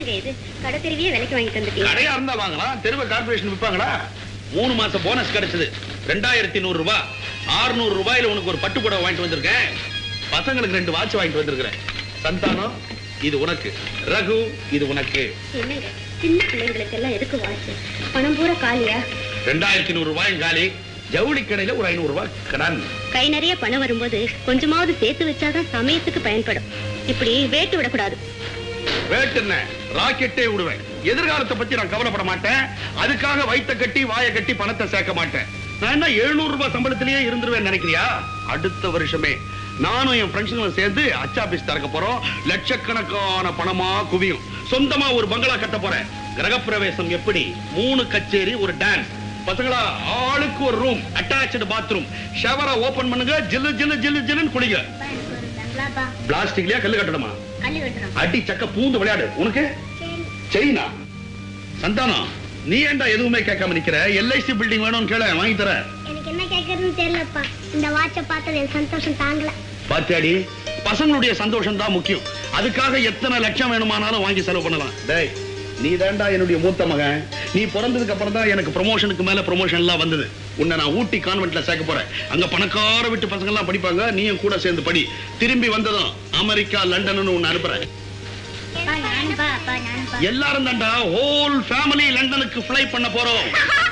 இது கடை தெருவியே விலைக்கு வாங்கிட்டு வந்துட்டீங்க கடையா இருந்தா வாங்கலாம் தெருவ கார்பரேஷன் விற்பாங்களா மூணு மாசம் போனஸ் கிடைச்சது ரெண்டாயிரத்தி நூறு ரூபாய் ஆறுநூறு ரூபாயில உனக்கு ஒரு பட்டு புடவை வாங்கிட்டு வந்திருக்கேன் பசங்களுக்கு ரெண்டு வாட்ச் வாங்கிட்டு வந்திருக்கிறேன் சந்தானம் இது உனக்கு ரகு இது உனக்கு என்னங்க சின்ன பிள்ளைங்களுக்கு எல்லாம் எதுக்கு வாட்ச் பணம் பூரா காலியா ரெண்டாயிரத்தி நூறு ரூபாயும் காலி ஜவுளி கடையில ஒரு ஐநூறு ரூபாய் கடன் கை நிறைய பணம் வரும்போது கொஞ்சமாவது சேர்த்து வச்சாதான் சமயத்துக்கு பயன்படும் இப்படி வேட்டு விடக்கூடாது வேட்டு என்ன ராக்கெட்டே விடுவேன் எதிர்காலத்தை பத்தி நான் கவலைப்பட மாட்டேன் அதுக்காக வயித்த கட்டி வாயை கட்டி பணத்தை சேர்க்க மாட்டேன் நான் என்ன எழுநூறு ரூபாய் சம்பளத்திலேயே இருந்துருவேன் நினைக்கிறியா அடுத்த வருஷமே நானும் என் ஃப்ரெண்ட்ஸுங்களும் சேர்ந்து அச்சாபீஸ் திறக்க போறோம் லட்சக்கணக்கான பணமா குவியும் சொந்தமா ஒரு பங்களா கட்ட போறேன் கிரகப்பிரவேசம் எப்படி மூணு கச்சேரி ஒரு டான்ஸ் பசங்களா ஆளுக்கு ஒரு ரூம் அட்டாச்சு பாத்ரூம் ஷவரை ஓபன் பண்ணுங்க ஜில்லு ஜில்லு ஜில்லு ஜில்லுன்னு குளிங்க பிளாஸ்டிக்லயா கல்லு கட்டணுமா அடி சக்க பூந்து விளையாடு உனக்கு செயினா சந்தானம் நீ ஏன்டா எதுவுமே கேட்காம நிக்கிற எல்ஐசி பில்டிங் வேணும்னு கேள வாங்கி தர எனக்கு என்ன கேக்குறதுன்னு தெரியலப்பா இந்த வாட்சை பார்த்தது எனக்கு சந்தோஷம் தாங்கல பாத்தியாடி பசங்களுடைய சந்தோஷம் தான் முக்கியம் அதுக்காக எத்தனை லட்சம் வேணுமானாலும் வாங்கி செலவு பண்ணலாம் டேய் நீ தான்டா என்னுடைய மூத்த மகன் நீ பிறந்ததுக்கு அப்புறம் தான் எனக்கு ப்ரொமோஷனுக்கு மேல ப்ரொமோஷன் எல்லாம் வந்தது உன்னை நான் ஊட்டி கான்வென்ட்ல சேர்க்க போறேன் அங்க பணக்கார வீட்டு பசங்க எல்லாம் படிப்பாங்க நீயும் கூட சேர்ந்து படி திரும்பி வந்ததும் அமெரிக்கா லண்டன்னு உன்னை அனுப்புறேன் அப்பா நானுப்பா அப்பா நானுப்பா எல்லாரும் தான்டா ஹோல் ஃபேமிலி லண்டனுக்கு ஃப்ளை பண்ண போறோம்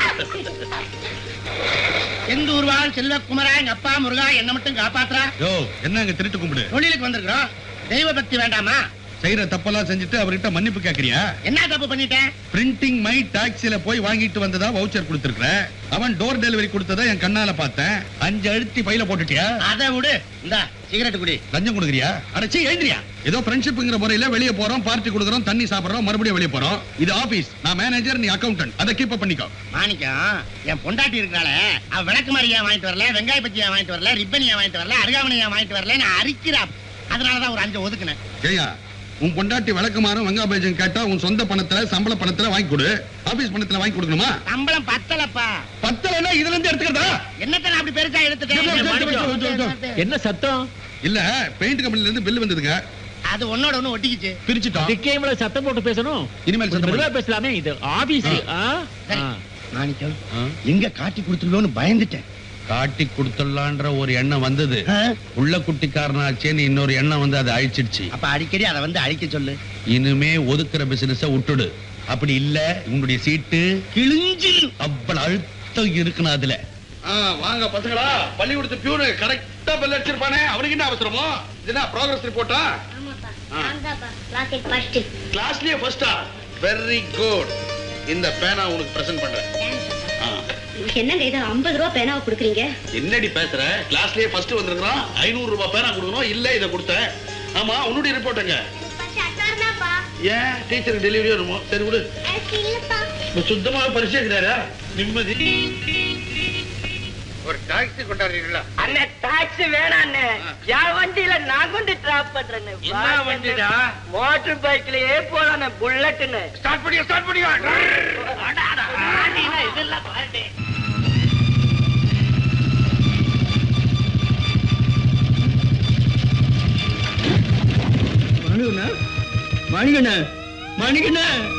எந்த ஊர்வான் செல்வகுமரா எங்க அப்பா முருகா என்ன மட்டும் காப்பாத்துறா யோ என்ன இங்க திருட்டு கும்பிடு தொழிலுக்கு வந்திருக்கிறோம் தெய்வ பக்தி வேண்டாமா செய்யற தப்பெல்லாம் செஞ்சுட்டு அவர்கிட்ட மன்னிப்பு கேக்குறியா என்ன தப்பு பண்ணிட்டேன் பிரிண்டிங் மை டாக்ஸில போய் வாங்கிட்டு வந்ததா வவுச்சர் கொடுத்திருக்கிற அவன் டோர் டெலிவரி கொடுத்ததா என் கண்ணால பார்த்தேன் அஞ்சு அழுத்தி பையில போட்டுட்டியா அதை விடு இந்த சிகரெட் குடி லஞ்சம் கொடுக்குறியா அடைச்சி எழுந்திரியா ஏதோ ஃப்ரெண்ட்ஷிப்ங்கிற முறையில வெளிய போறோம் பார்ட்டி கொடுக்குறோம் தண்ணி சாப்பிடுறோம் மறுபடியும் வெளிய போறோம் இது ஆபீஸ் நான் மேனேஜர் நீ அக்கவுண்டன்ட் அதை கீப் பண்ணிக்கோ மாணிக்கம் என் பொண்டாட்டி இருக்கிறாளே அவ விளக்கு மாதிரியா வாங்கிட்டு வரல வெங்காய பச்சியா வாங்கிட்டு வரல ரிப்பனியா வாங்கிட்டு வரல அருகாமனையா வாங்கிட்டு வரல நான் அரிக்கிறா அதனாலதான் ஒரு அஞ்சு ஒதுக்குனேன் ஏயா உன் பொண்டாட்டி விளக்குமாறும் வெங்காபேஜம் கேட்டா உன் சொந்த பணத்துல சம்பள பணத்துல வாங்கி கொடு ஆபீஸ் பணத்துல வாங்கி கொடுக்கணுமா சம்பளம் பத்தலப்பா பத்தலைன்னா இதுல இருந்து எடுத்துக்கிறதா என்னத்த நான் அப்படி பெருசா எடுத்துட்டேன் என்ன சத்தம் இல்ல பெயிண்ட் கம்பெனில இருந்து பில் வந்ததுங்க அது ஒன்னோட ஒண்ணு ஒட்டிக்கிச்சு பிரிச்சுட்டோம் திக்கேமல சத்தம் போட்டு பேசணும் இனிமேல் சத்தம் மெதுவா போடு. பேசலாமே இது ஆபீஸ் சரி. மாணிக்கம் ஆ? எங்க காட்டி கொடுத்துருவோன்னு பயந்துட்டேன் காட்டி கொடுத்துடலான்ற ஒரு எண்ணம் வந்தது ஆ? உள்ள குட்டிக்காரனாச்சேன்னு இன்னொரு எண்ணம் வந்து அதை அழிச்சிடுச்சு அப்ப அடிக்கடி அதை வந்து அழிக்க சொல்லு இனிமே ஒதுக்குற பிசினஸ விட்டுடு அப்படி இல்ல உன்னுடைய சீட்டு கிழிஞ்சு அவ்வளவு அழுத்தம் இருக்கணும் அதுல ஆ, வாங்க பசங்களா பள்ளிக்கூடத்து பியூனு கரெக்டா பெல் அடிச்சிருப்பானே அவனுக்கு என்ன அவசரமோ இது என்ன ப்ராக்ரஸ் ரிப்போர்ட்டா ஆமாப்பா ஆ. நான் தான்ப்பா கிளாஸ் ஃபர்ஸ்ட் கிளாஸ்லயே ஃபர்ஸ்டா வெரி குட் இந்த பேனா உனக்கு பிரசன்ட் பண்றேன் ஆ. என்னங்க இது ஐம்பது ரூபா பேனாவை கொடுக்குறீங்க என்னடி பேசுற கிளாஸ்லயே ஃபர்ஸ்ட் வந்திருக்கான் ஐநூறு ரூபாய் பேனா கொடுக்கணும் இல்ல இதை கொடுத்தேன் ஆமா உன்னுடைய ரிப்போர்ட்டுங்க தான்ப்பா ஏன் டீச்சருக்கு டெலிவரி வருமோ சரி விடு எனக்கு இல்லப்பா இப்ப சுத்தமாக பரிசு இருக்கிறாரா நிம்மதி ஒரு டாக்ஸி கொண்டாடுறீங்களா அண்ணே டாக்ஸி வேணாம் அண்ணே என் வண்டியில நான் கொண்டு டிராப் பண்றேன்னு என்ன வண்டிடா? மோட்டர் பைக்லயே போலாம் புல்லட்டுன்னு ஸ்டார்ட் பண்ணியா ஸ்டார்ட் பண்ணியா இதெல்லாம் பாருடே மணிகண்ண மணிகண்ண